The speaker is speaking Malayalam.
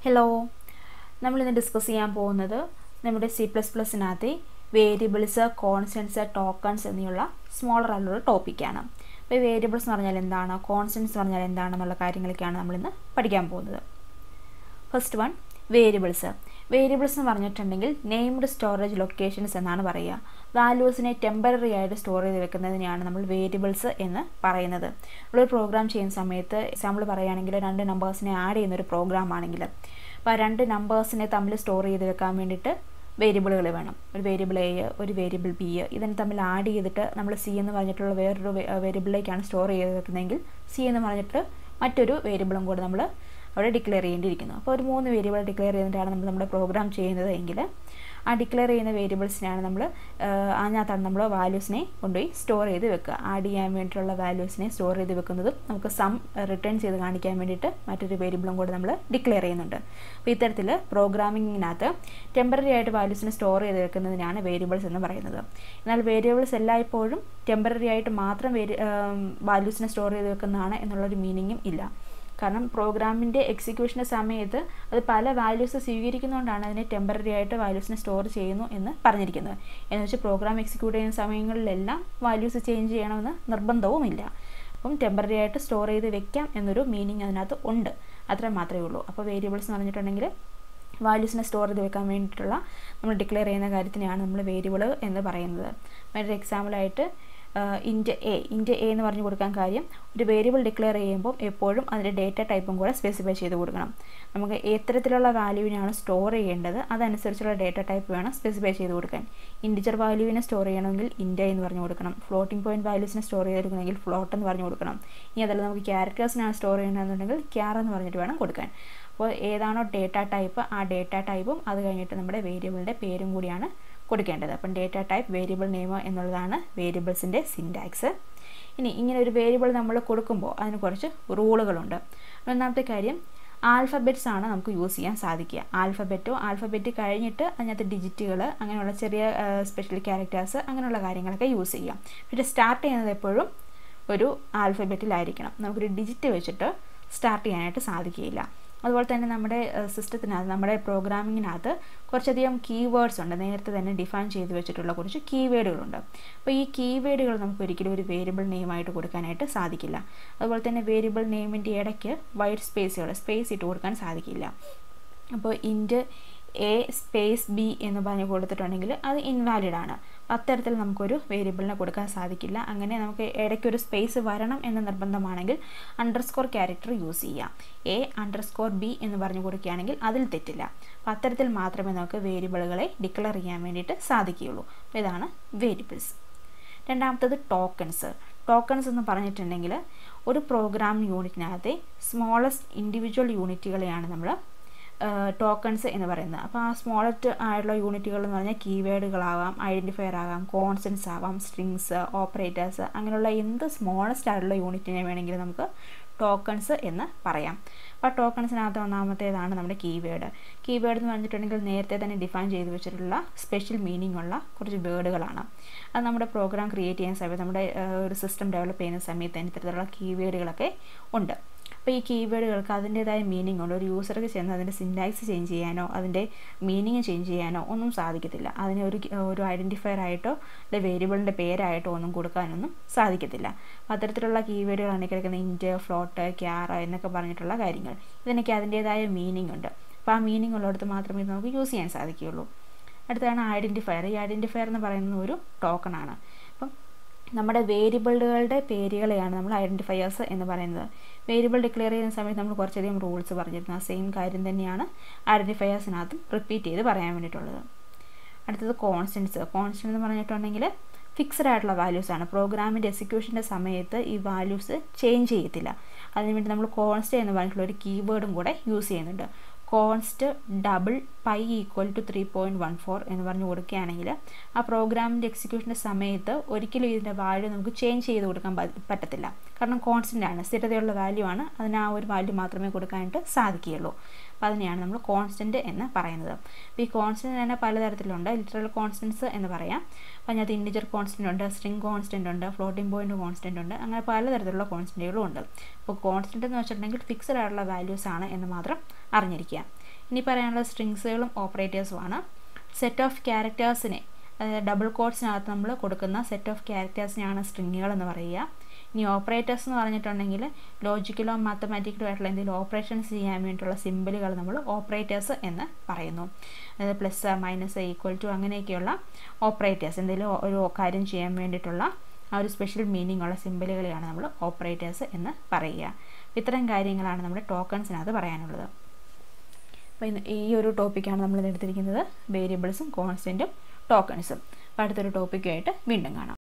ഹലോ നമ്മളിന്ന് ഡിസ്കസ് ചെയ്യാൻ പോകുന്നത് നമ്മുടെ സി പ്ലസ് പ്ലസിനകത്തെ വേരിയബിൾസ് കോൺസ്റ്റൻസ് ടോക്കൺസ് എന്നിവയുള്ള സ്മോളർ ആയിട്ടുള്ള ടോപ്പിക്കാണ് അപ്പോൾ ഈ വേരിയബിൾസ് എന്ന് പറഞ്ഞാൽ എന്താണ് കോൺസ്റ്റൻസ് എന്ന് പറഞ്ഞാൽ എന്താണെന്നുള്ള കാര്യങ്ങളൊക്കെയാണ് നമ്മളിന്ന് പഠിക്കാൻ പോകുന്നത് ഫസ്റ്റ് വൺ വേരിയബിൾസ് വേരിയബിൾസ് എന്ന് പറഞ്ഞിട്ടുണ്ടെങ്കിൽ നെയിംഡ് സ്റ്റോറേജ് ലൊക്കേഷൻസ് എന്നാണ് പറയുക വാല്യൂസിനെ ടെമ്പററി ആയിട്ട് സ്റ്റോർ ചെയ്ത് വെക്കുന്നതിനെയാണ് നമ്മൾ വേരിയബിൾസ് എന്ന് പറയുന്നത് നമ്മളൊരു പ്രോഗ്രാം ചെയ്യുന്ന സമയത്ത് എക്സാമ്പിൾ പറയുകയാണെങ്കിൽ രണ്ട് നമ്പേഴ്സിനെ ആഡ് ചെയ്യുന്ന ഒരു പ്രോഗ്രാം ആണെങ്കിൽ അപ്പോൾ ആ രണ്ട് നമ്പേഴ്സിനെ തമ്മിൽ സ്റ്റോർ ചെയ്ത് വെക്കാൻ വേണ്ടിയിട്ട് വേരിയബിളുകൾ വേണം ഒരു വേരിയബിൾ എ ഒരു വേരിയബിൾ ബി ഇതിനെ തമ്മിൽ ആഡ് ചെയ്തിട്ട് നമ്മൾ സി എന്ന് പറഞ്ഞിട്ടുള്ള വേറൊരു വേരിയബിളിലേക്കാണ് സ്റ്റോർ ചെയ്ത് വെക്കുന്നതെങ്കിൽ സി എന്ന് പറഞ്ഞിട്ട് മറ്റൊരു വേരിയബിളും കൂടെ നമ്മൾ അവിടെ ഡിക്ലെയർ ചെയ്യേണ്ടിയിരിക്കുന്നു അപ്പോൾ ഒരു മൂന്ന് വേരിയബിൾ ഡിക്ലെയർ ചെയ്തിട്ടാണ് നമ്മൾ നമ്മുടെ പ്രോഗ്രാം ചെയ്യുന്നത് എങ്കിൽ ആ ഡിക്ലെയർ ചെയ്യുന്ന വേരിയബിൾസിനാണ് നമ്മൾ അതിനകത്താണ് നമ്മൾ വാല്യൂസിനെ കൊണ്ടുപോയി സ്റ്റോർ ചെയ്ത് വെക്കുക ആഡ് ചെയ്യാൻ വേണ്ടിയിട്ടുള്ള വാല്യൂസിനെ സ്റ്റോർ ചെയ്ത് വെക്കുന്നതും നമുക്ക് സം റിട്ടേൺ ചെയ്ത് കാണിക്കാൻ വേണ്ടിയിട്ട് മറ്റൊരു വേരിയബിളും കൂടെ നമ്മൾ ഡിക്ലെയർ ചെയ്യുന്നുണ്ട് അപ്പോൾ ഇത്തരത്തിൽ പ്രോഗ്രാമിങ്ങിനകത്ത് ടെമ്പററി ആയിട്ട് വാല്യൂസിനെ സ്റ്റോർ ചെയ്ത് വെക്കുന്നതിനാണ് വേരിയബിൾസ് എന്ന് പറയുന്നത് എന്നാൽ വേരിയബിൾസ് എല്ലായ്പ്പോഴും ടെമ്പററി ആയിട്ട് മാത്രം വേരി വാല്യൂസിനെ സ്റ്റോർ ചെയ്ത് വെക്കുന്നതാണ് എന്നുള്ളൊരു മീനിങ്ങും ഇല്ല കാരണം പ്രോഗ്രാമിൻ്റെ എക്സിക്യൂഷൻ്റെ സമയത്ത് അത് പല വാല്യൂസ് സ്വീകരിക്കുന്നതുകൊണ്ടാണ് അതിനെ ടെമ്പററി ആയിട്ട് വാല്യൂസിനെ സ്റ്റോർ ചെയ്യുന്നു എന്ന് പറഞ്ഞിരിക്കുന്നത് എന്ന് വെച്ചാൽ പ്രോഗ്രാം എക്സിക്യൂട്ട് ചെയ്യുന്ന സമയങ്ങളിലെല്ലാം വാല്യൂസ് ചേഞ്ച് ചെയ്യണമെന്ന് നിർബന്ധവുമില്ല അപ്പം ടെമ്പററി ആയിട്ട് സ്റ്റോർ ചെയ്ത് വെക്കാം എന്നൊരു മീനിങ് അതിനകത്ത് ഉണ്ട് അത്ര മാത്രമേ ഉള്ളൂ അപ്പോൾ വേരിയബിൾസ് എന്ന് പറഞ്ഞിട്ടുണ്ടെങ്കിൽ വാല്യൂസിനെ സ്റ്റോർ ചെയ്ത് വെക്കാൻ വേണ്ടിയിട്ടുള്ള നമ്മൾ ഡിക്ലെയർ ചെയ്യുന്ന കാര്യത്തിനെയാണ് നമ്മൾ വേരിയബിൾ എന്ന് പറയുന്നത് മറ്റൊരു എക്സാമ്പിളായിട്ട് ഇൻറ്റ് എ ഇൻറ്റ് എ എന്ന് പറഞ്ഞു കൊടുക്കാൻ കാര്യം ഒരു വേരിയബിൾ ഡിക്ലെയർ ചെയ്യുമ്പോൾ എപ്പോഴും അതിൻ്റെ ഡേറ്റ ടൈപ്പും കൂടെ സ്പെസിഫൈ ചെയ്ത് കൊടുക്കണം നമുക്ക് എത്തരത്തിലുള്ള വാല്യൂവിനാണ് സ്റ്റോർ ചെയ്യേണ്ടത് അതനുസരിച്ചുള്ള ഡേറ്റ ടൈപ്പ് വേണം സ്പെസിഫൈ ചെയ്ത് കൊടുക്കാൻ ഇൻറ്റിജർ വാല്യൂവിനെ സ്റ്റോർ ചെയ്യണമെങ്കിൽ ഇൻറ്റ് എന്ന് പറഞ്ഞു കൊടുക്കണം ഫ്ലോട്ടിംഗ് പോയിന്റ് വാല്യൂസിനെ സ്റ്റോർ ചെയ്തെടുക്കണമെങ്കിൽ ഫ്ലോട്ട് എന്ന് പറഞ്ഞു കൊടുക്കണം ഇനി അതല്ല നമുക്ക് ക്യാരക്ടേഴ്സിനാണ് സ്റ്റോർ ചെയ്യണമെന്നുണ്ടെങ്കിൽ ക്യാർ എന്ന് പറഞ്ഞിട്ട് വേണം കൊടുക്കാൻ അപ്പോൾ ഏതാണോ ഡേറ്റ ടൈപ്പ് ആ ഡേറ്റ ടൈപ്പും അത് കഴിഞ്ഞിട്ട് നമ്മുടെ വേരിയബിളിൻ്റെ പേരും കൂടിയാണ് കൊടുക്കേണ്ടത് അപ്പം ഡേറ്റ ടൈപ്പ് വേരിയബിൾ നെയിം എന്നുള്ളതാണ് വേരിയബിൾസിൻ്റെ സിൻടാക്സ് ഇനി ഇങ്ങനെ ഒരു വേരിയബിൾ നമ്മൾ കൊടുക്കുമ്പോൾ അതിന് കുറച്ച് റൂളുകളുണ്ട് ഒന്നാമത്തെ കാര്യം ആൽഫബറ്റ്സ് ആണ് നമുക്ക് യൂസ് ചെയ്യാൻ സാധിക്കുക ആൽഫബറ്റോ ആൽഫബറ്റ് കഴിഞ്ഞിട്ട് അതിനകത്ത് ഡിജിറ്റുകൾ അങ്ങനെയുള്ള ചെറിയ സ്പെഷ്യൽ ക്യാരക്ടേഴ്സ് അങ്ങനെയുള്ള കാര്യങ്ങളൊക്കെ യൂസ് ചെയ്യാം പക്ഷേ സ്റ്റാർട്ട് ചെയ്യുന്നത് എപ്പോഴും ഒരു ആൽഫബറ്റിലായിരിക്കണം നമുക്കൊരു ഡിജിറ്റ് വെച്ചിട്ട് സ്റ്റാർട്ട് ചെയ്യാനായിട്ട് സാധിക്കുകയില്ല അതുപോലെ തന്നെ നമ്മുടെ സിസ്റ്റത്തിനകത്ത് നമ്മുടെ പ്രോഗ്രാമിങ്ങിനകത്ത് കുറച്ചധികം കീവേഡ്സ് ഉണ്ട് നേരത്തെ തന്നെ ഡിഫൈൻ ചെയ്ത് വെച്ചിട്ടുള്ള കുറച്ച് കീവേഡുകളുണ്ട് അപ്പോൾ ഈ കീവേഡുകൾ നമുക്ക് ഒരിക്കലും ഒരു വേരിയബിൾ നെയിമായിട്ട് കൊടുക്കാനായിട്ട് സാധിക്കില്ല അതുപോലെ തന്നെ വേരിയബിൾ നെയിമിൻ്റെ ഇടയ്ക്ക് വൈറ്റ് സ്പേസുകൾ സ്പേസ് ഇട്ട് കൊടുക്കാൻ സാധിക്കില്ല അപ്പോൾ ഇൻറ്റ് എ സ്പേസ് ബി എന്ന് പറഞ്ഞ് കൊടുത്തിട്ടുണ്ടെങ്കിൽ അത് ഇൻവാലിഡ് ആണ് അത്തരത്തിൽ നമുക്കൊരു വേരിയബിളിനെ കൊടുക്കാൻ സാധിക്കില്ല അങ്ങനെ നമുക്ക് ഇടയ്ക്കൊരു സ്പേസ് വരണം എന്ന് നിർബന്ധമാണെങ്കിൽ അണ്ടർസ്കോർ ക്യാരക്ടർ യൂസ് ചെയ്യാം എ അണ്ടർസ്കോർ ബി എന്ന് പറഞ്ഞു കൊടുക്കുകയാണെങ്കിൽ അതിൽ തെറ്റില്ല അപ്പോൾ അത്തരത്തിൽ മാത്രമേ നമുക്ക് വേരിയബിളുകളെ ഡിക്ലെയർ ചെയ്യാൻ വേണ്ടിയിട്ട് സാധിക്കുകയുള്ളൂ അപ്പോൾ ഇതാണ് വേരിയബിൾസ് രണ്ടാമത്തത് ടോക്കൺസ് ടോക്കൺസ് എന്ന് പറഞ്ഞിട്ടുണ്ടെങ്കിൽ ഒരു പ്രോഗ്രാം യൂണിറ്റിനകത്തെ സ്മോളസ്റ്റ് ഇൻഡിവിജ്വൽ യൂണിറ്റുകളെയാണ് നമ്മൾ ടോക്കൺസ് എന്ന് പറയുന്നത് അപ്പോൾ ആ സ്മോളസ്റ്റ് ആയിട്ടുള്ള യൂണിറ്റുകൾ എന്ന് പറഞ്ഞാൽ കീവേഡുകളാവാം ഐഡൻറ്റിഫയർ ആകാം കോൺസ്റ്റൻസ് ആവാം സ്ട്രിങ്സ് ഓപ്പറേറ്റേഴ്സ് അങ്ങനെയുള്ള എന്ത് സ്മോളസ്റ്റ് ആയിട്ടുള്ള യൂണിറ്റിനെ വേണമെങ്കിലും നമുക്ക് ടോക്കൺസ് എന്ന് പറയാം അപ്പോൾ ടോക്കൺസിനകത്ത് ഒന്നാമത്തേതാണ് നമ്മുടെ കീവേഡ് കീവേഡ് എന്ന് പറഞ്ഞിട്ടുണ്ടെങ്കിൽ നേരത്തെ തന്നെ ഡിഫൈൻ ചെയ്ത് വെച്ചിട്ടുള്ള സ്പെഷ്യൽ മീനിങ് ഉള്ള കുറച്ച് വേർഡുകളാണ് അത് നമ്മുടെ പ്രോഗ്രാം ക്രിയേറ്റ് ചെയ്യുന്ന സമയത്ത് നമ്മുടെ ഒരു സിസ്റ്റം ഡെവലപ്പ് ചെയ്യുന്ന സമയത്ത് തന്നെ ഇത്തരത്തിലുള്ള കീവേഡുകളൊക്കെ ഉണ്ട് അപ്പോൾ ഈ കീവേഡുകൾക്ക് അതിൻ്റേതായ മീനിങ് ഉണ്ട് ഒരു യൂസർക്ക് ചെന്ന് അതിൻ്റെ സിൻടാക്സ് ചേഞ്ച് ചെയ്യാനോ അതിൻ്റെ മീനിങ് ചേഞ്ച് ചെയ്യാനോ ഒന്നും സാധിക്കത്തില്ല അതിന് ഒരു ഒരു ഐഡൻറ്റിഫയർ ആയിട്ടോ അല്ലെങ്കിൽ വേരിയബിളിൻ്റെ പേരായിട്ടോ ഒന്നും കൊടുക്കാനൊന്നും സാധിക്കത്തില്ല അപ്പോൾ അത്തരത്തിലുള്ള കീവേഡുകളാണ് കിടക്കുന്ന ഇൻറ്റ് ഫ്ലോട്ട് ക്യാറ എന്നൊക്കെ പറഞ്ഞിട്ടുള്ള കാര്യങ്ങൾ ഇതിനൊക്കെ അതിൻ്റേതായ മീനിങ് ഉണ്ട് അപ്പോൾ ആ മീനിങ് ഉള്ളിടത്ത് മാത്രമേ നമുക്ക് യൂസ് ചെയ്യാൻ സാധിക്കുകയുള്ളൂ അടുത്താണ് ഐഡൻറ്റിഫയർ ഈ ഐഡൻറ്റിഫയർ എന്ന് പറയുന്നത് ഒരു ടോക്കണാണ് അപ്പം നമ്മുടെ വേരിയബിളുകളുടെ പേരുകളെയാണ് നമ്മൾ ഐഡൻറ്റിഫയേഴ്സ് എന്ന് പറയുന്നത് വേരിയബിൾ ഡിക്ലെയർ ചെയ്യുന്ന സമയത്ത് നമ്മൾ കുറച്ചധികം റൂൾസ് പറഞ്ഞിരുന്നു ആ സെയിം കാര്യം തന്നെയാണ് ഐഡൻറ്റിഫയേഴ്സിനകത്തും റിപ്പീറ്റ് ചെയ്ത് പറയാൻ വേണ്ടിയിട്ടുള്ളത് അടുത്തത് കോൺസ്റ്റൻസ് കോൺസ്റ്റൻസ് എന്ന് പറഞ്ഞിട്ടുണ്ടെങ്കിൽ ഫിക്സഡ് ആയിട്ടുള്ള വാല്യൂസ് ആണ് പ്രോഗ്രാമിൻ്റെ എക്സിക്യൂഷൻ്റെ സമയത്ത് ഈ വാല്യൂസ് ചേഞ്ച് ചെയ്യത്തില്ല അതിനുവേണ്ടി നമ്മൾ കോൺസ്റ്റ് എന്ന് പറഞ്ഞിട്ടുള്ള ഒരു കീവേഡും കൂടെ യൂസ് ചെയ്യുന്നുണ്ട് const double pi equal to three point one four എന്ന് പറഞ്ഞ് കൊടുക്കുകയാണെങ്കിൽ ആ പ്രോഗ്രാമിൻ്റെ എക്സിക്യൂഷൻ്റെ സമയത്ത് ഒരിക്കലും ഇതിൻ്റെ വാല്യൂ നമുക്ക് ചേഞ്ച് ചെയ്ത് കൊടുക്കാൻ പറ്റത്തില്ല കാരണം കോൺസ്റ്റൻ്റ് ആണ് സ്ഥിരതയുള്ള വാല്യൂ ആണ് അതിന് ആ ഒരു വാല്യൂ മാത്രമേ കൊടുക്കാനായിട്ട് സാധിക്കുകയുള്ളൂ അപ്പോൾ അതിനെയാണ് നമ്മൾ കോൺസ്റ്റൻറ്റ് എന്ന് പറയുന്നത് അപ്പോൾ ഈ കോൺസ്റ്റൻറ്റ് തന്നെ പലതരത്തിലുണ്ട് ലിറ്ററൽ കോൺസ്റ്റൻസ് എന്ന് പറയാം അപ്പോൾ അതിനകത്ത് ഇൻഡിജർ കോൺസ്റ്റൻ്റ് ഉണ്ട് സ്ട്രിങ് കോൺസ്റ്റൻ്റ് ഉണ്ട് ഫ്ലോട്ടിംഗ് പോയിൻറ്റ് കോൺസ്റ്റൻ്റ് ഉണ്ട് അങ്ങനെ പലതരത്തിലുള്ള കോൺസ്റ്റൻറ്റുകളും ഉണ്ട് അപ്പോൾ കോൺസ്റ്റൻ്റ് എന്ന് വെച്ചിട്ടുണ്ടെങ്കിൽ ഫിക്സഡ് ആയിട്ടുള്ള വാല്യൂസ് ആണ് എന്ന് മാത്രം അറിഞ്ഞിരിക്കുക ഇനി പറയാനുള്ള സ്ട്രിങ്സുകളും ഓപ്പറേറ്റേഴ്സുമാണ് സെറ്റ് ഓഫ് ക്യാരക്ടേഴ്സിനെ അതായത് ഡബിൾ കോഡ്സിനകത്ത് നമ്മൾ കൊടുക്കുന്ന സെറ്റ് ഓഫ് ക്യാരക്ടേഴ്സിനെയാണ് സ്ട്രിങ്ങുകൾ എന്ന് പറയുക ഇനി ഓപ്പറേറ്റേഴ്സ് എന്ന് പറഞ്ഞിട്ടുണ്ടെങ്കിൽ ലോജിക്കലോ മാത്തമാറ്റിക്കലോ ആയിട്ടുള്ള എന്തെങ്കിലും ഓപ്പറേഷൻസ് ചെയ്യാൻ വേണ്ടിയിട്ടുള്ള സിമ്പിളുകൾ നമ്മൾ ഓപ്പറേറ്റേഴ്സ് എന്ന് പറയുന്നു അതായത് പ്ലസ് മൈനസ് ഈക്വൽ ടു അങ്ങനെയൊക്കെയുള്ള ഓപ്പറേറ്റേഴ്സ് എന്തെങ്കിലും ഒരു കാര്യം ചെയ്യാൻ വേണ്ടിയിട്ടുള്ള ആ ഒരു സ്പെഷ്യൽ മീനിങ് ഉള്ള സിമ്പിളുകളെയാണ് നമ്മൾ ഓപ്പറേറ്റേഴ്സ് എന്ന് പറയുക ഇത്തരം കാര്യങ്ങളാണ് നമ്മുടെ ടോക്കൺസിനകത്ത് പറയാനുള്ളത് അപ്പോൾ ഇന്ന് ഈ ഒരു ടോപ്പിക്കാണ് നമ്മൾ എടുത്തിരിക്കുന്നത് വേരിയബിൾസും കോൺസ്റ്റൻറ്റും ടോക്കൺസും അപ്പോൾ അടുത്തൊരു ടോപ്പിക്കുമായിട്ട് വീണ്ടും കാണാം